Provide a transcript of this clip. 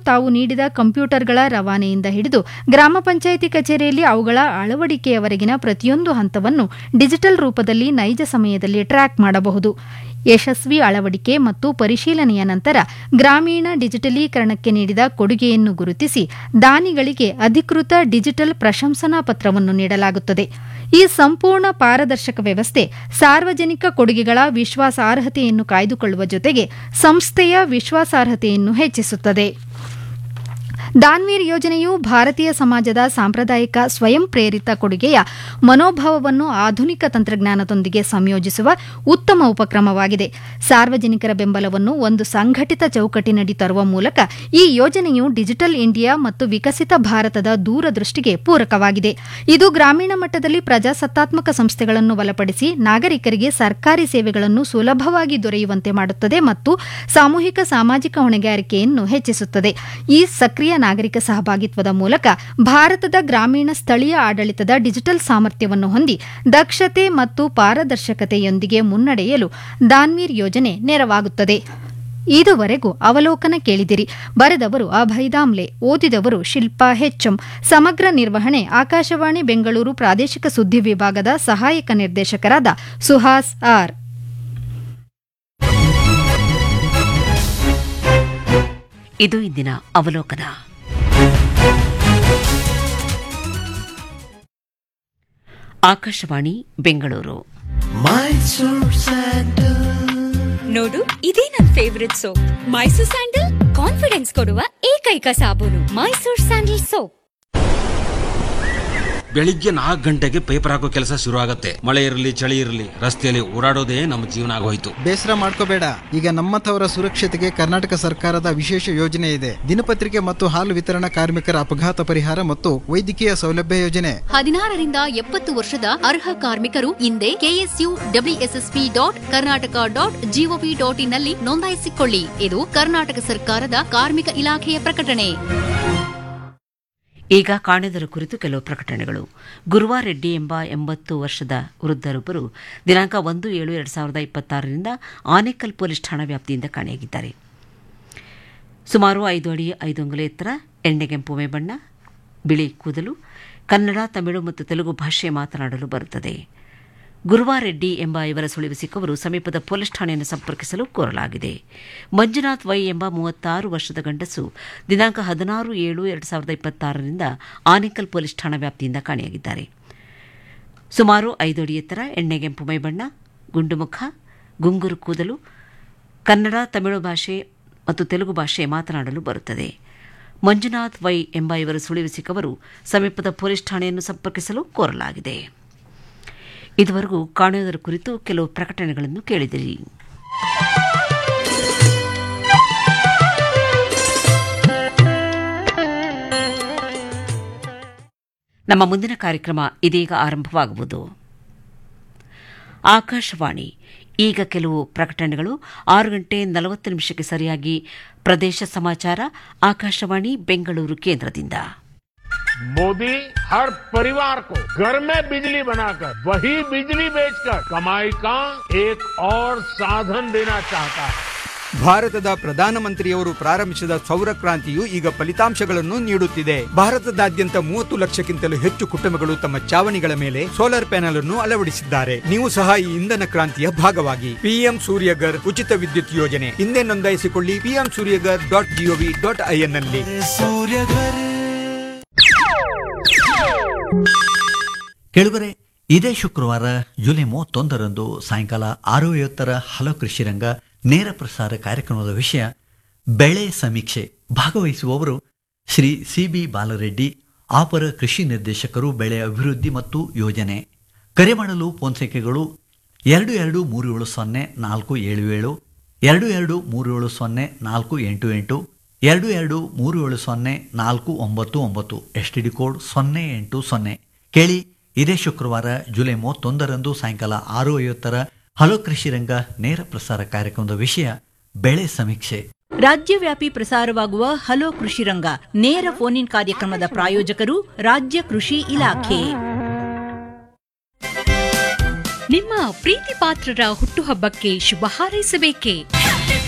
ತಾವು ನೀಡಿದ ಕಂಪ್ಯೂಟರ್ಗಳ ರವಾನೆಯಿಂದ ಹಿಡಿದು ಗ್ರಾಮ ಪಂಚಾಯಿತಿ ಕಚೇರಿಯಲ್ಲಿ ಅವುಗಳ ಅಳವಡಿಕೆಯವರೆಗಿನ ಪ್ರತಿಯೊಂದು ಹಂತವನ್ನು ಡಿಜಿಟಲ್ ರೂಪದಲ್ಲಿ ನೈಜ ಸಮಯದಲ್ಲಿ ಟ್ರ್ಯಾಕ್ ಮಾಡಬಹುದು ಯಶಸ್ವಿ ಅಳವಡಿಕೆ ಮತ್ತು ಪರಿಶೀಲನೆಯ ನಂತರ ಗ್ರಾಮೀಣ ಡಿಜಿಟಲೀಕರಣಕ್ಕೆ ನೀಡಿದ ಕೊಡುಗೆಯನ್ನು ಗುರುತಿಸಿ ದಾನಿಗಳಿಗೆ ಅಧಿಕೃತ ಡಿಜಿಟಲ್ ಪ್ರಶಂಸನಾ ಪತ್ರವನ್ನು ನೀಡಲಾಗುತ್ತದೆ ಈ ಸಂಪೂರ್ಣ ಪಾರದರ್ಶಕ ವ್ಯವಸ್ಥೆ ಸಾರ್ವಜನಿಕ ಕೊಡುಗೆಗಳ ವಿಶ್ವಾಸಾರ್ಹತೆಯನ್ನು ಕಾಯ್ದುಕೊಳ್ಳುವ ಜೊತೆಗೆ ಸಂಸ್ಥೆಯ ವಿಶ್ವಾಸಾರ್ಹತೆಯನ್ನು ಹೆಚ್ಚಿಸುತ್ತದೆ ದಾನ್ವೀರ್ ಯೋಜನೆಯು ಭಾರತೀಯ ಸಮಾಜದ ಸಾಂಪ್ರದಾಯಿಕ ಸ್ವಯಂ ಪ್ರೇರಿತ ಕೊಡುಗೆಯ ಮನೋಭಾವವನ್ನು ಆಧುನಿಕ ತಂತ್ರಜ್ಞಾನದೊಂದಿಗೆ ಸಂಯೋಜಿಸುವ ಉತ್ತಮ ಉಪಕ್ರಮವಾಗಿದೆ ಸಾರ್ವಜನಿಕರ ಬೆಂಬಲವನ್ನು ಒಂದು ಸಂಘಟಿತ ಚೌಕಟ್ಟಿನಡಿ ತರುವ ಮೂಲಕ ಈ ಯೋಜನೆಯು ಡಿಜಿಟಲ್ ಇಂಡಿಯಾ ಮತ್ತು ವಿಕಸಿತ ಭಾರತದ ದೂರದೃಷ್ಟಿಗೆ ಪೂರಕವಾಗಿದೆ ಇದು ಗ್ರಾಮೀಣ ಮಟ್ಟದಲ್ಲಿ ಪ್ರಜಾಸತ್ತಾತ್ಮಕ ಸಂಸ್ಥೆಗಳನ್ನು ಬಲಪಡಿಸಿ ನಾಗರಿಕರಿಗೆ ಸರ್ಕಾರಿ ಸೇವೆಗಳನ್ನು ಸುಲಭವಾಗಿ ದೊರೆಯುವಂತೆ ಮಾಡುತ್ತದೆ ಮತ್ತು ಸಾಮೂಹಿಕ ಸಾಮಾಜಿಕ ಹೊಣೆಗಾರಿಕೆಯನ್ನು ಹೆಚ್ಚಿಸುತ್ತದೆ ಈ ಸಕ್ರಿಯ ನಾಗರಿಕ ಸಹಭಾಗಿತ್ವದ ಮೂಲಕ ಭಾರತದ ಗ್ರಾಮೀಣ ಸ್ಥಳೀಯ ಆಡಳಿತದ ಡಿಜಿಟಲ್ ಸಾಮರ್ಥ್ಯವನ್ನು ಹೊಂದಿ ದಕ್ಷತೆ ಮತ್ತು ಪಾರದರ್ಶಕತೆಯೊಂದಿಗೆ ಮುನ್ನಡೆಯಲು ದಾನ್ವೀರ್ ಯೋಜನೆ ನೆರವಾಗುತ್ತದೆ ಇದುವರೆಗೂ ಅವಲೋಕನ ಕೇಳಿದಿರಿ ಬರೆದವರು ಅಭಯ್ ದಾಮ್ಲೆ ಓದಿದವರು ಶಿಲ್ಪಾ ಹೆಚ್ಎಂ ಸಮಗ್ರ ನಿರ್ವಹಣೆ ಆಕಾಶವಾಣಿ ಬೆಂಗಳೂರು ಪ್ರಾದೇಶಿಕ ಸುದ್ದಿ ವಿಭಾಗದ ಸಹಾಯಕ ನಿರ್ದೇಶಕರಾದ ಸುಹಾಸ್ ಆರ್ ಇದು ಇಂದಿನ ಅವಲೋಕನ ಆಕಾಶವಾಣಿ ಬೆಂಗಳೂರು ನೋಡು ಇದೇ ನನ್ favourite soap Mysore sandal confidence ಕೊಡುವ ಏಕೈಕ ಸಾಬೂನು ಮೈಸೂರ್ ಸ್ಯಾಂಡಲ್ ಸೋಪ್ ಬೆಳಿಗ್ಗೆ ನಾಲ್ಕು ಗಂಟೆಗೆ ಪೇಪರ್ ಹಾಕೋ ಕೆಲಸ ಶುರು ಆಗತ್ತೆ ಮಳೆ ಇರಲಿ ಚಳಿ ಇರಲಿ ರಸ್ತೆಯಲ್ಲಿ ಓಡಾಡೋದೇ ನಮ್ಮ ಜೀವನ ಆಗೋಯ್ತು ಬೇಸರ ಮಾಡ್ಕೋಬೇಡ ಈಗ ನಮ್ಮಂಥವರ ಸುರಕ್ಷತೆಗೆ ಕರ್ನಾಟಕ ಸರ್ಕಾರದ ವಿಶೇಷ ಯೋಜನೆ ಇದೆ ದಿನಪತ್ರಿಕೆ ಮತ್ತು ಹಾಲು ವಿತರಣಾ ಕಾರ್ಮಿಕರ ಅಪಘಾತ ಪರಿಹಾರ ಮತ್ತು ವೈದ್ಯಕೀಯ ಸೌಲಭ್ಯ ಯೋಜನೆ ಹದಿನಾರರಿಂದ ಎಪ್ಪತ್ತು ವರ್ಷದ ಅರ್ಹ ಕಾರ್ಮಿಕರು ಇಂದೇ KSU WSSP dot Karnataka dot GOV dot ಇನ್ನಲ್ಲಿ ನೋಂದಾಯಿಸಿಕೊಳ್ಳಿ ಇದು ಕರ್ನಾಟಕ ಸರ್ಕಾರದ ಕಾರ್ಮಿಕ ಇಲಾಖೆಯ ಪ್ರಕಟಣೆ ಈಗ ಕಾಣೆದರ ಕುರಿತು ಕೆಲವು ಪ್ರಕಟಣೆಗಳು ಗುರುವಾ ರೆಡ್ಡಿ ಎಂಬ ಎಂಬತ್ತು ವರ್ಷದ ವೃದ್ಧರೊಬ್ಬರು ದಿನಾಂಕ ಒಂದು ಏಳು ಎರಡು ಸಾವಿರದ ಇಪ್ಪತ್ತಾರರಿಂದ ಆನೇಕಲ್ ಪೊಲೀಸ್ ಠಾಣಾ ವ್ಯಾಪ್ತಿಯಿಂದ ಕಾಣೆಯಾಗಿದ್ದಾರೆ ಸುಮಾರು ಐದು ಅಡಿ ಐದು ಅಂಗುಲ ಎತ್ತರ ಎಣ್ಣೆಗೆಂಪು ಬಣ್ಣ ಬಿಳಿ ಕೂದಲು ಕನ್ನಡ ತಮಿಳು ಮತ್ತು ತೆಲುಗು ಭಾಷೆ ಮಾತನಾಡಲು ಬರುತ್ತದೆ ಗುರುವಾ ರೆಡ್ಡಿ ಎಂಬ ಇವರ ಸುಳಿವು ಸಿಕ್ಕವರು ಸಮೀಪದ ಪೊಲೀಸ್ ಠಾಣೆಯನ್ನು ಸಂಪರ್ಕಿಸಲು ಕೋರಲಾಗಿದೆ ಮಂಜುನಾಥ್ ವೈ ಎಂಬ ಮೂವತ್ತಾರು ವರ್ಷದ ಗಂಡಸು ದಿನಾಂಕ ಹದಿನಾರು ಏಳು ಎರಡು ಸಾವಿರದ ಇಪ್ಪತ್ತಾರರಿಂದ ಆನೇಕಲ್ ಪೊಲೀಸ್ ಠಾಣಾ ವ್ಯಾಪ್ತಿಯಿಂದ ಕಾಣೆಯಾಗಿದ್ದಾರೆ ಸುಮಾರು ಐದು ಅಡಿ ಎತ್ತರ ಎಣ್ಣೆಗೆಂಪು ಮೈಬಣ್ಣ ಗುಂಡು ಮುಖ ಗುಂಗುರು ಕೂದಲು ಕನ್ನಡ ತಮಿಳು ಭಾಷೆ ಮತ್ತು ತೆಲುಗು ಭಾಷೆ ಮಾತನಾಡಲು ಬರುತ್ತದೆ ಮಂಜುನಾಥ್ ವೈ ಎಂಬ ಇವರು ಸುಳಿವು ಸಿಕ್ಕವರು ಸಮೀಪದ ಪೊಲೀಸ್ ಠಾಣೆಯನ್ನು ಸಂಪರ್ಕಿಸಲು ಕೋರಲಾಗಿದೆ ಇದುವರೆಗೂ ಕಾಣುವುದರ ಕುರಿತು ಕೆಲವು ಪ್ರಕಟಣೆಗಳನ್ನು ಕೇಳಿದಿರಿ ನಮ್ಮ ಮುಂದಿನ ಕಾರ್ಯಕ್ರಮ ಇದೀಗ ಆರಂಭವಾಗುವುದು ಆಕಾಶವಾಣಿ ಈಗ ಕೆಲವು ಪ್ರಕಟಣೆಗಳು ಆರು ಗಂಟೆ ನಲವತ್ತು ನಿಮಿಷಕ್ಕೆ ಸರಿಯಾಗಿ ಪ್ರದೇಶ ಸಮಾಚಾರ ಆಕಾಶವಾಣಿ ಬೆಂಗಳೂರು ಕೇಂದ್ರದಿಂದ मोदी हर परिवार को घर में बिजली बनाकर वही बिजली बेचकर कमाई का एक और साधन देना चाहता है ಭಾರತದ ಪ್ರಧಾನಮಂತ್ರಿಯವರು ಪ್ರಾರಂಭಿಸಿದ ಸೌರ ಕ್ರಾಂತಿಯು ಈಗ ಫಲಿತಾಂಶಗಳನ್ನು ನೀಡುತ್ತಿದೆ ಭಾರತದಾದ್ಯಂತ ಮೂವತ್ತು ಲಕ್ಷಕ್ಕಿಂತಲೂ ಹೆಚ್ಚು ಕುಟುಂಬಗಳು ತಮ್ಮ ಚಾವಣಿಗಳ ಮೇಲೆ ಸೋಲಾರ್ ಪ್ಯಾನೆಲ್ ಅನ್ನು ಅಳವಡಿಸಿದ್ದಾರೆ ನೀವು ಸಹ ಈ ಇಂಧನ ಕ್ರಾಂತಿಯ ಭಾಗವಾಗಿ ಪಿಎಂ ಸೂರ್ಯಗರ್ ಉಚಿತ ವಿದ್ಯುತ್ ಯೋಜನೆ ಹಿಂದೆ ನೋಂದಾಯಿಸಿಕೊಳ್ಳಿ PM Suryaghar dot GOV dot IN ನಲ್ಲಿ ಕೇಳುಗರೆ ಇದೇ ಶುಕ್ರವಾರ ಜುಲೈ ಮೂವತ್ತೊಂದರಂದು ಸಾಯಂಕಾಲ ಆರು ಐವತ್ತರ ಹಲೋ ಕೃಷಿರಂಗ ನೇರ ಪ್ರಸಾರ ಕಾರ್ಯಕ್ರಮದ ವಿಷಯ ಬೆಳೆ ಸಮೀಕ್ಷೆ ಭಾಗವಹಿಸುವವರು ಶ್ರೀ ಸಿ ಬಿ ಬಾಲರೆಡ್ಡಿ ಅಪರ ಕೃಷಿ ನಿರ್ದೇಶಕರು ಬೆಳೆ ಅಭಿವೃದ್ಧಿ ಮತ್ತು ಯೋಜನೆ ಕರೆ ಮಾಡಲು ಫೋನ್ ಸಂಖ್ಯೆಗಳು ಎರಡು ಎರಡು ಮೂರು ಏಳು ಸೊನ್ನೆ ನಾಲ್ಕು ಏಳು ಏಳು ಎರಡು ಎರಡು ಮೂರು ಏಳು ಸೊನ್ನೆ ನಾಲ್ಕು ಎಂಟು ಎಂಟು ಎರಡು ಎರಡು ಮೂರು ಏಳು ಸೊನ್ನೆ ನಾಲ್ಕು ಒಂಬತ್ತು ಒಂಬತ್ತು ಎಸ್ ಟಿ ಡಿ ಕೋಡ್ ಸೊನ್ನೆ ಎಂಟು ಸೊನ್ನೆ ಕೇಳಿ ಇದೇ ಶುಕ್ರವಾರ ಜುಲೈ ಮೂವತ್ತೊಂದರಂದು ಸಾಯಂಕಾಲ ಆರು ಐವತ್ತರ ಹಲೋ ಕೃಷಿ ರಂಗ ನೇರ ಪ್ರಸಾರ ಕಾರ್ಯಕ್ರಮದ ವಿಷಯ ಬೆಳೆ ಸಮೀಕ್ಷೆ ರಾಜ್ಯವ್ಯಾಪಿ ಪ್ರಸಾರವಾಗುವ ಹಲೋ ಕೃಷಿ ರಂಗ ನೇರ ಫೋನ್ ಇನ್ ಕಾರ್ಯಕ್ರಮದ ಪ್ರಾಯೋಜಕರು ರಾಜ್ಯ ಕೃಷಿ ಇಲಾಖೆ ನಿಮ್ಮ ಪ್ರೀತಿ ಪಾತ್ರರ ಹುಟ್ಟುಹಬ್ಬಕ್ಕೆ ಶುಭ ಹಾರೈಸಬೇಕೆ